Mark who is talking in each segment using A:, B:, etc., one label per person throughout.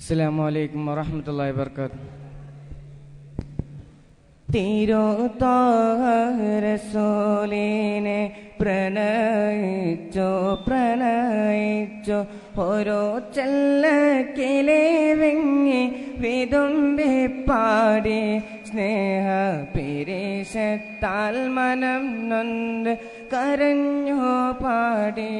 A: അസ്സലാമു അലൈക്കും വറഹ്മത്തുള്ളാഹി വബർക്കാത്തു തിരുത്തോറസോലിനെ പ്രണയിച്ചോ പ്രണയിച്ചോ ഓരോ ചെല്ലക്കിലെ വെങ്ങി വിതുമ്പി പാടി സ്നേഹ പിരീശത്താൽ മനം നൊന്ത് കരഞ്ഞോ പാടി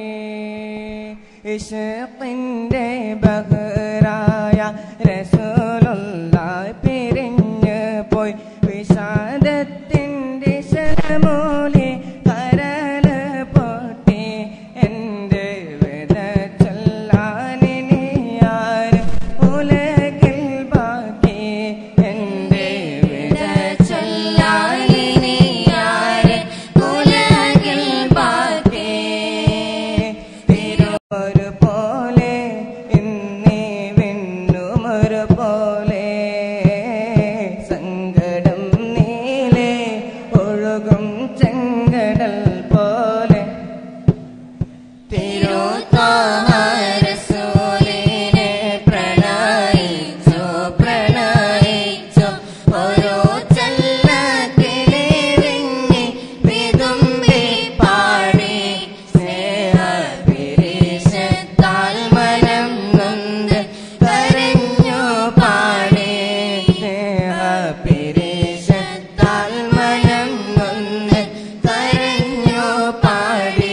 A: ഇഷത്തിൻ്റെ ബഹറായ രസൂലുള്ള പിരിഞ്ഞ് പോയി വിഷാദത്തിൻ്റെ ശരമൂലി കരല് പൊട്ടി എൻ്റെ വിത ചൊല്ലാനിനിയാര് ഉലകിൽ ബാക്കി എൻ്റെ വിത ചൊല്ലാനിനിയാര് ഉലകിൽ ബാക്കി തിരുവൊരു പോലെ ഇന്നീ വിണ്ണുമൊരു പോലെ സങ്കടം നീലെ ഒഴുകും ചെങ്കടൽ പോലെ
B: തിരുത്താമരസൂലിനെ പ്രണയിച്ചു പ്രണയിച്ചു ഓരോ ചല്ലത്തിലെ വിങ്ങി വിതുമ്പി പാടി സ്നേഹപിരീശത്താൽ മനം നൊന്ത് കരഞ്ഞു പാടി
A: സ്നേഹപിരീശത്താൽ
B: മനം നൊന്ത് കരഞ്ഞു പാടി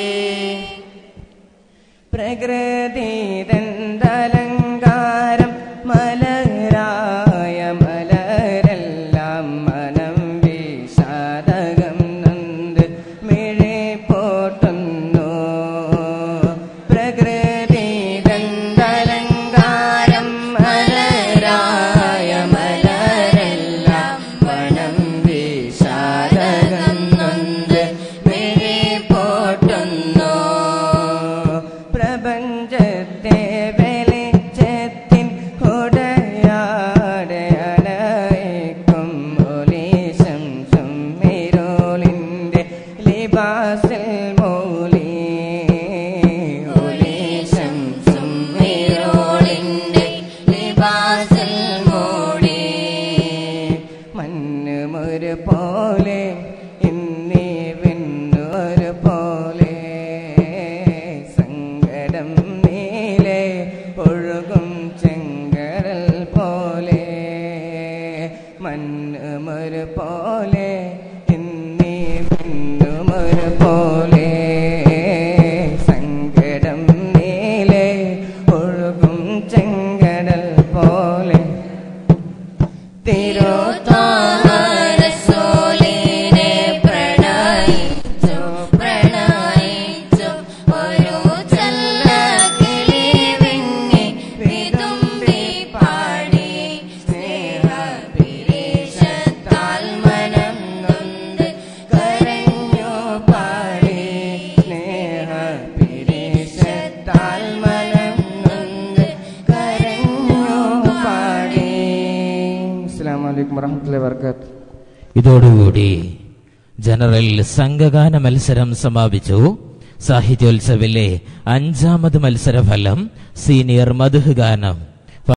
A: പ്രകൃതിതന്തലങ്കാരം മലരായ മലരെല്ലാം മനം വിഷാദകം നൊന്ത് മിഴി പോട്ടുന്നു പ്രകൃതിതന്തലങ്കാരം മലരായ മലരെല്ലാം മനം വിഷാദകം നൊന്ത് മിഴി പോട്ടുന്നു പ്രപഞ്ചത്തെ വെളിച്ചത്തിൻ ഉടയാടെ അലയിക്കും ഒലീശം സുമ്മിരോളിൻ്റെ ലിബാസിൽ മൂലി ഒലീശം
B: സുമ്മിരോളിന്റെ ലിബാസിൽ മൂടി
A: മണ്ണുമൊരു പോലെ ഇന്നീ വിണ്ണൊരു പോലെ സങ്കടം നീലെ ഒഴുകും ചെങ്കടൽ പോലെ മണ്ണുമൊരു പോലെ ഇന്നീ വിണ്ണുമൊരു പോലെ സങ്കടം നീലെ ഒഴുകും ചെങ്കടൽ പോലെ
B: തിരുത്താമരസൂലിനെ പ്രണയിച്ചു പ്രണയിച്ചു ഒരു ചല്ലക്കിളി വിങ്ങി വിതുമ്പി പാടി സ്നേഹപിരീശത്താൽ മനം നൊന്ത് കരഞ്ഞു പാടി
A: സ്നേഹപിരീശത്താൽ മനം നൊന്ത് കരഞ്ഞു പാടി അസ്സലാമു അലൈക്കും വറഹ്മത്തുള്ളാഹി വബറകാതുഹു
C: ഇതോടുകൂടി ജനറൽ സംഘഗാന മത്സരം സമാപിച്ചു സാഹിത്യോത്സവിലെ അഞ്ചാമത് മത്സരഫലം സീനിയർ മധുഹ് ഗാനം